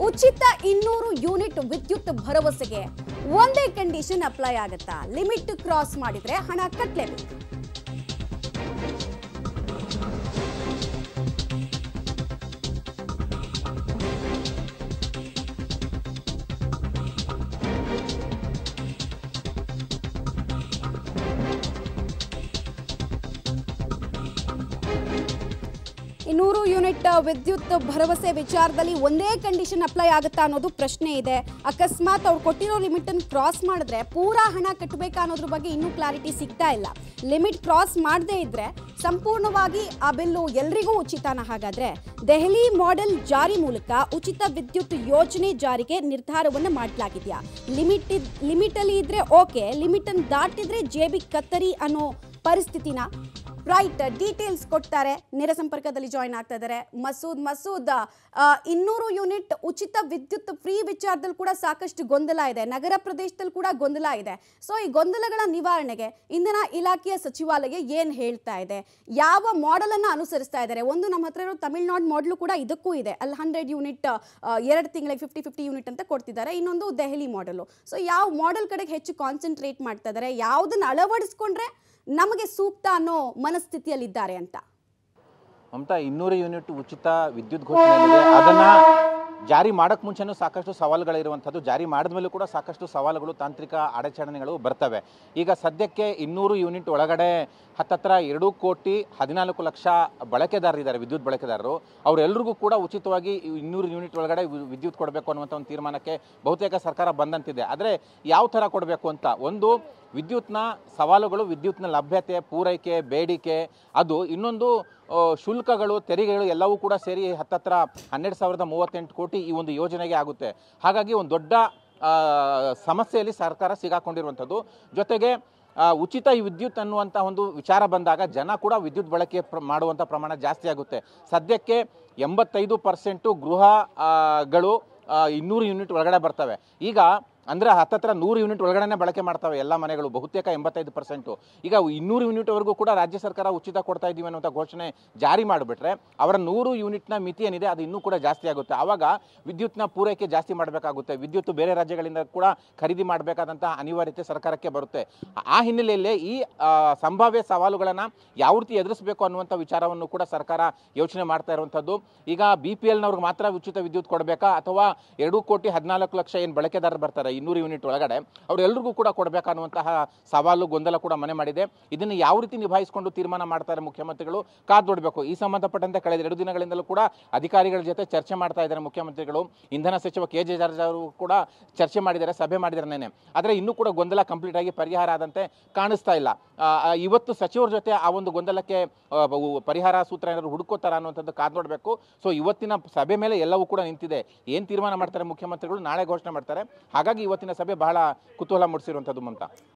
ಉಚಿತ ಇನ್ನೂರು ಯೂನಿಟ್ ವಿದ್ಯುತ್ ಭರವಸೆಗೆ ಒಂದೇ ಕಂಡೀಷನ್ ಅಪ್ಲೈ ಆಗುತ್ತಾ ಲಿಮಿಟ್ ಕ್ರಾಸ್ ಮಾಡಿದ್ರೆ ಹಣ ಕಟ್ಟಲೇಬೇಕು ಇನ್ನೂರು ಯೂನಿಟ್ ವಿದ್ಯುತ್ ಭರವಸೆ ವಿಚಾರದಲ್ಲಿ ಒಂದೇ ಕಂಡೀಷನ್ ಅಪ್ಲೈ ಆಗುತ್ತಾ ಅನ್ನೋದು ಪ್ರಶ್ನೆ ಇದೆ ಅಕಸ್ಮಾತ್ ಅವ್ರು ಕೊಟ್ಟಿರೋ ಲಿಮಿಟ್ ಅನ್ನು ಕ್ರಾಸ್ ಮಾಡಿದ್ರೆ ಪೂರಾ ಹಣ ಕಟ್ಟಬೇಕಾ ಅನ್ನೋದ್ರ ಬಗ್ಗೆ ಇನ್ನೂ ಕ್ಲಾರಿಟಿ ಸಿಗ್ತಾ ಇಲ್ಲ ಲಿಮಿಟ್ ಕ್ರಾಸ್ ಮಾಡದೇ ಇದ್ರೆ ಸಂಪೂರ್ಣವಾಗಿ ಆ ಬಿಲ್ಲು ಎಲ್ರಿಗೂ ಉಚಿತನ ಹಾಗಾದ್ರೆ ದೆಹಲಿ ಮಾಡೆಲ್ ಜಾರಿ ಮೂಲಕ ಉಚಿತ ವಿದ್ಯುತ್ ಯೋಜನೆ ಜಾರಿಗೆ ನಿರ್ಧಾರವನ್ನು ಮಾಡಲಾಗಿದೆಯಾ ಲಿಮಿಟ್ ಲಿಮಿಟ್ ಅಲ್ಲಿ ಇದ್ರೆ ಓಕೆ ಲಿಮಿಟ್ ಅನ್ನು ದಾಟಿದ್ರೆ ಜೇಬಿ ಕತ್ತರಿ ಅನ್ನೋ ಪರಿಸ್ಥಿತಿನ ರೈಟ್ ಡೀಟೇಲ್ಸ್ ಕೊಡ್ತಾರೆ ನೇರ ಸಂಪರ್ಕದಲ್ಲಿ ಜಾಯ್ನ್ ಆಗ್ತಾ ಇದ್ದಾರೆ ಮಸೂದ್ ಮಸೂದ್ ಆ, ಇನ್ನೂರು ಯೂನಿಟ್ ಉಚಿತ ವಿದ್ಯುತ್ ಫ್ರೀ ವಿಚಾರದಲ್ಲಿ ಕೂಡ ಸಾಕಷ್ಟು ಗೊಂದಲ ಇದೆ ನಗರ ಪ್ರದೇಶದಲ್ಲಿ ಕೂಡ ಗೊಂದಲ ಇದೆ ಸೊ ಈ ಗೊಂದಲಗಳ ನಿವಾರಣೆಗೆ ಇಂಧನ ಇಲಾಖೆಯ ಸಚಿವಾಲಯ ಏನ್ ಹೇಳ್ತಾ ಇದೆ ಯಾವ ಮಾಡೆಲ್ ಅನ್ನ ಅನುಸರಿಸ್ತಾ ಇದ್ದಾರೆ ಒಂದು ನಮ್ಮ ಹತ್ರ ಇರೋ ತಮಿಳ್ನಾಡು ಮಾಡೆಲ್ ಕೂಡ ಇದಕ್ಕೂ ಇದೆ ಅಲ್ಲಿ ಹಂಡ್ರೆಡ್ ಯೂನಿಟ್ ಎರಡು ತಿಂಗಳಿಗೆ ಫಿಫ್ಟಿ ಫಿಫ್ಟಿ ಯೂನಿಟ್ ಅಂತ ಕೊಡ್ತಿದ್ದಾರೆ ಇನ್ನೊಂದು ದೆಹಲಿ ಮಾಡೆಲು ಸೊ ಯಾವ ಮಾಡೆಲ್ ಕಡೆಗೆ ಹೆಚ್ಚು ಕಾನ್ಸಂಟ್ರೇಟ್ ಮಾಡ್ತಾ ಇದ್ದಾರೆ ಯಾವುದನ್ನ ಅಳವಡಿಸ್ಕೊಂಡ್ರೆ ನಮಗೆ ಸೂಕ್ತ ಅನ್ನೋ ಮನಸ್ಥಿತಿಯಲ್ಲಿದ್ದಾರೆ ಅಂತ ಮಮತಾ ಇನ್ನೂರು ಯೂನಿಟ್ ಉಚಿತ ವಿದ್ಯುತ್ ಘೋಷಣೆ ಏನಿದೆ ಅದನ್ನ ಜಾರಿ ಮಾಡಕ್ ಮುಂಚೆನೂ ಸಾಕಷ್ಟು ಸವಾಲುಗಳಿರುವಂಥದ್ದು ಜಾರಿ ಮಾಡಿದ ಮೇಲೂ ಕೂಡ ಸಾಕಷ್ಟು ಸವಾಲುಗಳು ತಾಂತ್ರಿಕ ಅಡಚಣೆಗಳು ಬರ್ತವೆ ಈಗ ಸದ್ಯಕ್ಕೆ ಇನ್ನೂರು ಯೂನಿಟ್ ಒಳಗಡೆ ಹತ್ತತ್ರ ಎರಡು ಕೋಟಿ ಹದಿನಾಲ್ಕು ಲಕ್ಷ ಬಳಕೆದಾರರಿದ್ದಾರೆ ವಿದ್ಯುತ್ ಬಳಕೆದಾರರು ಅವರೆಲ್ಲರಿಗೂ ಕೂಡ ಉಚಿತವಾಗಿ ಇನ್ನೂರು ಯೂನಿಟ್ ಒಳಗಡೆ ವಿ- ವಿದ್ಯುತ್ ಕೊಡಬೇಕು ಅನ್ನುವಂಥ ಒಂದು ತೀರ್ಮಾನಕ್ಕೆ ಬಹುತೇಕ ಸರ್ಕಾರ ಬಂದಂತಿದೆ ಆದರೆ ಯಾವ ಥರ ಕೊಡಬೇಕು ಅಂತ ಒಂದು ವಿದ್ಯುತ್ನ ಸವಾಲುಗಳು ವಿದ್ಯುತ್ನ ಲಭ್ಯತೆ ಪೂರೈಕೆ ಬೇಡಿಕೆ ಅದು ಇನ್ನೊಂದು ಆ, ಶುಲ್ಕಗಳು ತೆರಿಗೆಗಳು ಎಲ್ಲವೂ ಕೂಡ ಸೇರಿ ಹತ್ತತ್ರ ಹನ್ನೆರಡು ಸಾವಿರದ ಮೂವತ್ತೆಂಟು ಕೋಟಿ ಈ ಒಂದು ಯೋಜನೆಗೆ ಆಗುತ್ತೆ ಹಾಗಾಗಿ ಒಂದು ದೊಡ್ಡ ಆ, ಸಮಸ್ಯೆಯಲ್ಲಿ ಸರ್ಕಾರ ಸಿಗಾಕೊಂಡಿರುವಂಥದ್ದು ಜೊತೆಗೆ ಆ, ಉಚಿತ ಈ ವಿದ್ಯುತ್ ಅನ್ನುವಂಥ ಒಂದು ವಿಚಾರ ಬಂದಾಗ ಜನ ಕೂಡ ವಿದ್ಯುತ್ ಬಳಕೆ ಪ್ರ ಮಾಡುವಂಥ ಪ್ರಮಾಣ ಜಾಸ್ತಿ ಆಗುತ್ತೆ ಸದ್ಯಕ್ಕೆ ಎಂಬತ್ತೈದು ಪರ್ಸೆಂಟು ಗೃಹ ಆ, ಗಳು ಆ, ಇನ್ನೂರು ಯೂನಿಟ್ ಒಳಗಡೆ ಬರ್ತವೆ ಈಗ ಅಂದರೆ ಹತ್ತತ್ರ ನೂರು ಯೂನಿಟ್ ಒಳಗಡೆ ಬಳಕೆ ಮಾಡ್ತವೆ ಎಲ್ಲ ಮನೆಗಳು ಬಹುತೇಕ ಎಂಬತ್ತೈದು ಪರ್ಸೆಂಟು ಈಗ ಇನ್ನೂರು ಯೂನಿಟ್ವರೆಗೂ ಕೂಡ ರಾಜ್ಯ ಸರ್ಕಾರ ಉಚಿತ ಕೊಡ್ತಾ ಇದ್ದೀವಿ ಅನ್ನುವಂಥ ಘೋಷಣೆ ಜಾರಿ ಮಾಡಿಬಿಟ್ರೆ ಅವರ ನೂರು ಯೂನಿಟ್ನ ಮಿತಿ ಏನಿದೆ ಅದು ಇನ್ನೂ ಕೂಡ ಜಾಸ್ತಿ ಆಗುತ್ತೆ ಆವಾಗ ವಿದ್ಯುತ್ನ ಪೂರೈಕೆ ಜಾಸ್ತಿ ಮಾಡಬೇಕಾಗುತ್ತೆ ವಿದ್ಯುತ್ ಬೇರೆ ರಾಜ್ಯಗಳಿಂದ ಕೂಡ ಖರೀದಿ ಮಾಡಬೇಕಾದಂತಹ ಅನಿವಾರ್ಯತೆ ಸರ್ಕಾರಕ್ಕೆ ಬರುತ್ತೆ ಆ ಹಿನ್ನೆಲೆಯಲ್ಲಿ ಈ ಆ, ಸಂಭಾವ್ಯ ಸವಾಲುಗಳನ್ನು ಯಾವ ರೀತಿ ಎದುರಿಸಬೇಕು ಅನ್ನುವಂಥ ವಿಚಾರವನ್ನು ಕೂಡ ಸರ್ಕಾರ ಯೋಚನೆ ಮಾಡ್ತಾ ಇರುವಂಥದ್ದು ಈಗ ಬಿ ಪಿ ಎಲ್ನವ್ರಿಗೆ ಮಾತ್ರ ಉಚಿತ ವಿದ್ಯುತ್ ಕೊಡಬೇಕಾ ಅಥವಾ ಎರಡು ಕೋಟಿ ಹದಿನಾಲ್ಕು ಲಕ್ಷ ಏನು ಬಳಕೆದಾರರು ಬರ್ತಾರೆ ಇನ್ನೂರು ಯೂನಿಟ್ ಒಳಗಡೆ ಅವರೆಲ್ಲರಿಗೂ ಕೂಡ ಕೊಡಬೇಕಾ ಅನ್ನುವಂತಹ ಸವಾಲು ಗೊಂದಲ ಕೂಡ ಮನೆ ಮಾಡಿದೆ ಇದನ್ನು ಯಾವ ರೀತಿ ನಿಭಾಯಿಸಿಕೊಂಡು ತೀರ್ಮಾನ ಮಾಡ್ತಾರೆ ಮುಖ್ಯಮಂತ್ರಿಗಳು ಕಾದು ನೋಡಬೇಕು ಈ ಸಂಬಂಧಪಟ್ಟಂತೆ ಕಳೆದ ಎರಡು ದಿನಗಳಿಂದಲೂ ಕೂಡ ಅಧಿಕಾರಿಗಳ ಜೊತೆ ಚರ್ಚೆ ಮಾಡ್ತಾ ಇದ್ದಾರೆ ಮುಖ್ಯಮಂತ್ರಿಗಳು ಇಂಧನ ಸಚಿವ ಕೆ ಜೆ ಜಾರ್ಜ್ ಅವರು ಕೂಡ ಚರ್ಚೆ ಮಾಡಿದ್ದಾರೆ ಸಭೆ ಮಾಡಿದ್ದಾರೆ ನೆನೆ ಆದರೆ ಇನ್ನೂ ಕೂಡ ಗೊಂದಲ ಕಂಪ್ಲೀಟ್ ಆಗಿ ಪರಿಹಾರ ಆದಂತೆ ಕಾಣಿಸ್ತಾ ಇಲ್ಲ ಆ, ಆ, ಇವತ್ತು ಸಚಿವರ ಜೊತೆ ಆ ಒಂದು ಗೊಂದಲಕ್ಕೆ ಆ, ಬ- ಪರಿಹಾರ ಸೂತ್ರ ಏನಾದ್ರು ಹುಡುಕೋತಾರ ಅನ್ನುವಂಥದ್ದು ಕಾದು ನೋಡಬೇಕು ಸೊ ಇವತ್ತಿನ ಸಭೆ ಮೇಲೆ ಎಲ್ಲವೂ ಕೂಡ ನಿಂತಿದೆ ಏನು ತೀರ್ಮಾನ ಮಾಡ್ತಾರೆ ಮುಖ್ಯಮಂತ್ರಿಗಳು ನಾಳೆ ಘೋಷಣೆ ಮಾಡ್ತಾರೆ ಹಾಗಾಗಿ ಇವತ್ತಿನ ಸಭೆ ಬಹಳ ಕುತೂಹಲ ಮೂಡಿಸಿರುವಂಥದ್ದು ಮಮತಾ